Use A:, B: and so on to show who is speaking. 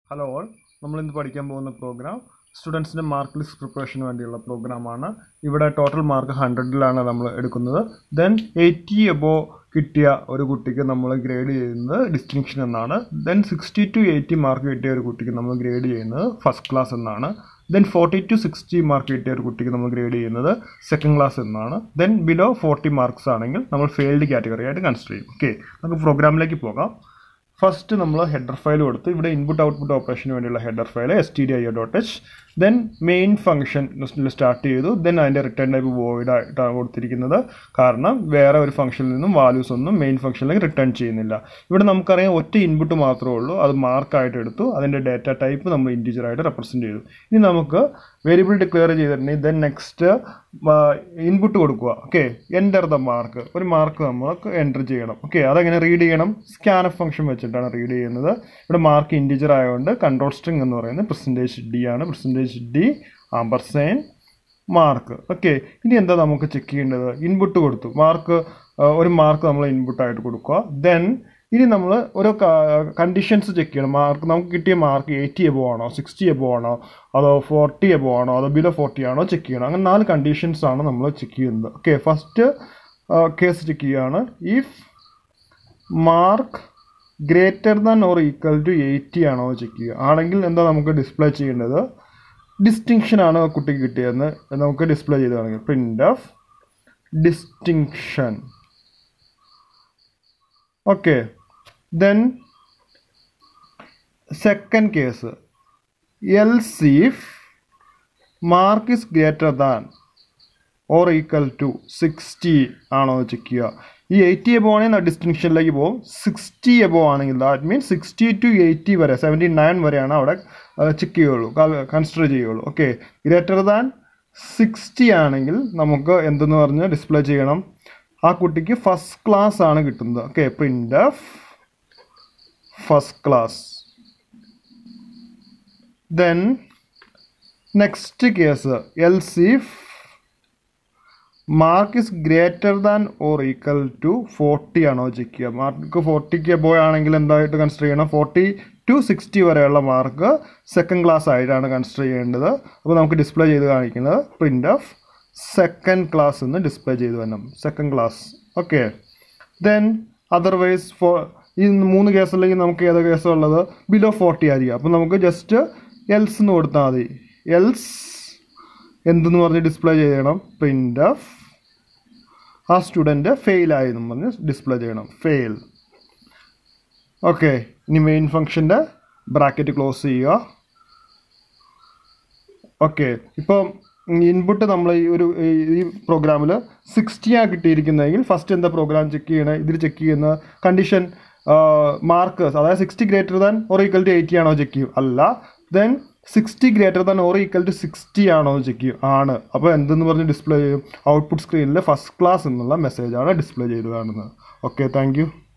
A: hello all നമ്മൾ ഇന്ന് പഠിക്കാൻ പോകുന്ന പ്രോഗ്രാം സ്റ്റുഡൻസിൻ്റെ മാർക്ക് ലിസ്റ്റ് പ്രിപ്പറേഷന് വേണ്ടിയുള്ള പ്രോഗ്രാമാണ് ഇവിടെ ടോട്ടൽ മാർക്ക് ഹൺഡ്രഡിലാണ് നമ്മൾ എടുക്കുന്നത് ദെൻ എയ്റ്റി എബോ കിട്ടിയ ഒരു കുട്ടിക്ക് നമ്മൾ ഗ്രേഡ് ചെയ്യുന്നത് ഡിസ്റ്റിങ്ഷൻ എന്നാണ് then sixty to eighty mark കിട്ടിയ ഒരു കുട്ടിക്ക് നമ്മൾ ഗ്രേഡ് ചെയ്യുന്നത് ഫസ്റ്റ് ക്ലാസ് എന്നാണ് then forty to sixty mark കിട്ടിയ ഒരു കുട്ടിക്ക് നമ്മൾ ഗ്രേഡ് ചെയ്യുന്നത് സെക്കൻഡ് ക്ലാസ് എന്നാണ് ദെൻ ബിലോ ഫോർട്ടി മാർക്സ് ആണെങ്കിൽ നമ്മൾ ഫെയിൽഡ് കാറ്റഗറി ആയിട്ട് കൺസിഡർ ചെയ്യും ഓക്കെ നമുക്ക് പ്രോഗ്രാമിലേക്ക് പോകാം ഫസ്റ്റ് നമ്മൾ ഹെഡർ ഫയൽ കൊടുത്ത് ഇവിടെ ഇൻപുട്ട് ഔട്ട്പുട്ട് ഓപ്പറേഷന് വേണ്ടിയുള്ള header file S T D I dot H then main function start ചെയ്തു ദെൻ അതിൻ്റെ റിട്ടേൺ ടൈപ്പ് വോയിഡ് ആയിട്ടാണ് കൊടുത്തിരിക്കുന്നത് കാരണം വേറെ ഒരു ഫംഗ്ഷനിൽ നിന്നും വാല്യൂസ് ഒന്നും മെയിൻ ഫംഗ്ഷനിലേക്ക് റിട്ടേൺ ചെയ്യുന്നില്ല ഇവിടെ നമുക്കറിയാം ഒറ്റ ഇൻപുട്ട് മാത്രമേ ഉള്ളൂ അത് മാർക്കായിട്ട് എടുത്തു അതിൻ്റെ ഡേറ്റ ടൈപ്പ് നമ്മൾ ഇൻറ്റീജർ ആയിട്ട് റെപ്രസെൻറ്റ് ചെയ്തു ഇനി നമുക്ക് വേരിയബിൾ ഡിക്ലെയർ ചെയ്തിട്ടുണ്ടെങ്കിൽ ദെൻ നെക്സ്റ്റ് ഇൻപുട്ട് കൊടുക്കുക ഓക്കെ എൻ്റർ ദ മാർക്ക് ഒരു മാർക്ക് നമുക്ക് എൻ്റർ ചെയ്യണം ഓക്കെ അതെങ്ങനെ റീഡ് ചെയ്യണം സ്കാനഫ് ഫംഗ്ഷൻ വെച്ചിട്ടാണ് റീഡ് ചെയ്യുന്നത് ഇവിടെ മാർക്ക് ഇൻറ്റീജർ ആയതുകൊണ്ട് കൺട്രോൾ സ്ട്രിങ് എന്ന് പറയുന്നത് പെർസെൻറ്റേജ് ഡി ആണ് percentage D ampersand mark okay ഇനി എന്താ നമുക്ക് ചെക്ക് ചെയ്യേണ്ടത് ഇൻപുട്ട് കൊടുത്തു മാർക്ക് ഒരു മാർക്ക് നമ്മൾ ഇൻപുട്ടായിട്ട് കൊടുക്കുക ദെൻ ഇനി നമ്മൾ ഓരോ കണ്ടീഷൻസ് ചെക്ക് ചെയ്യണം മാർക്ക് നമുക്ക് കിട്ടിയ മാർക്ക് എയ്റ്റി എബോ ആണോ സിക്സ്റ്റി എബോ ആണോ അതോ ഫോർട്ടി എബോ ആണോ അതോ ബിലോ ഫോർട്ടി ആണോ ചെക്ക് ചെയ്യണം അങ്ങനെ നാല് കണ്ടീഷൻസ് ആണ് നമ്മൾ ചെക്ക് ചെയ്യുന്നത് ഓക്കെ ഫസ്റ്റ് കേസ് ചെക്ക് ചെയ്യുകയാണ് if mark greater than or equal to eighty ആണോ ചെക്ക് ചെയ്യുക ആണെങ്കിൽ എന്താ നമുക്ക് ഡിസ്പ്ലേ ചെയ്യേണ്ടത് ഡിസ്റ്റിങ്ഷൻ ആണ് കുട്ടിക്ക് കിട്ടിയതെന്ന് നമുക്ക് ഡിസ്പ്ലേ ചെയ്ത് കാണിക്കും printf distinction okay then second case else if mark is greater than or equal to sixty ആണോ ചെക്ക് ചെയ്യുക ഈ എയ്റ്റി എബോ ആണെങ്കിൽ ഡിസ്റ്റിങ്ഷനിലേക്ക് പോകും സിക്സ്റ്റി എബോ ആണെങ്കിൽ that means sixty to eighty വരെ സെവൻറ്റി നയൻ വരെയാണ് അവിടെ ചെക്ക് ചെയ്യുള്ളൂ കൺസിഡർ ചെയ്യുള്ളൂ ഓക്കെ ഗ്രേറ്റർ ദാൻ സിക്സ്റ്റി ആണെങ്കിൽ നമുക്ക് എന്തെന്ന് പറഞ്ഞ് ഡിസ്പ്ലേ ചെയ്യണം ആ കുട്ടിക്ക് ഫസ്റ്റ് ക്ലാസ് ആണ് കിട്ടുന്നത് okay printf first class then next case else if mark is greater than or equal to forty ആണോ ചെക്ക് ചെയ്യുക മാർക്ക് ഫോർട്ടിക്ക് എബോയ് ആണെങ്കിൽ എന്തായിട്ട് കൺസിഡർ ചെയ്യണം ഫോർട്ടി ടു സിക്സ്റ്റി വരെയുള്ള മാർക്ക് സെക്കൻഡ് ക്ലാസ് ആയിട്ടാണ് കൺസിഡർ ചെയ്യേണ്ടത് അപ്പോൾ നമുക്ക് ഡിസ്പ്ലേ ചെയ്ത് കാണിക്കുന്നത് പ്രിൻ്റ് ഓഫ് സെക്കൻഡ് ക്ലാസ് എന്ന് ഡിസ്പ്ലേ ചെയ്ത് വരണം second class okay then otherwise for ഈ മൂന്ന് കേസിലേക്ക് നമുക്ക് ഏത് കേസാണ് ഉള്ളത് ബിലോ ഫോർട്ടി ആയിരിക്കും അപ്പോൾ നമുക്ക് ജസ്റ്റ് എൽസ് എന്ന് കൊടുത്താൽ മതി എൽസ് എന്തെന്ന് പറഞ്ഞ് ഡിസ്പ്ലേ ചെയ്യണം പ്രിൻ്റ് ഓഫ് ആ സ്റ്റുഡൻറ്റ് ഫെയിലായി എന്ന് പറഞ്ഞ് ഡിസ്പ്ലേ ചെയ്യണം ഫെയിൽ ഓക്കെ ഇനി മെയിൻ ഫംഗ്ഷൻ്റെ ബ്രാക്കറ്റ് ക്ലോസ് ചെയ്യുക ഓക്കെ ഇപ്പം ഇൻപുട്ട് നമ്മൾ ഈ ഒരു ഈ പ്രോഗ്രാമിൽ സിക്സ്റ്റിയാണ് കിട്ടിയിരിക്കുന്നതെങ്കിൽ ഫസ്റ്റ് എന്താ പ്രോഗ്രാം ചെക്ക് ചെയ്യണേ ഇതിൽ ചെക്ക് ചെയ്യുന്ന കണ്ടീഷൻ മാർക്ക് അതായത് sixty greater than or equal to eighty ആണോ ചെക്ക് ചെയ്യും അല്ല then sixty greater than or equal to sixty ആണോ എന്ന് ചെക്ക് ചെയ്യും ആണ് അപ്പോൾ എന്തെന്ന് പറഞ്ഞ് ഡിസ്പ്ലേ ചെയ്യും ഔട്ട്പുട്ട് സ്ക്രീനിൽ ഫസ്റ്റ് ക്ലാസ് എന്നുള്ള മെസ്സേജാണ് ഡിസ്പ്ലേ ചെയ്ത് കാണുന്നത് ഓക്കെ താങ്ക്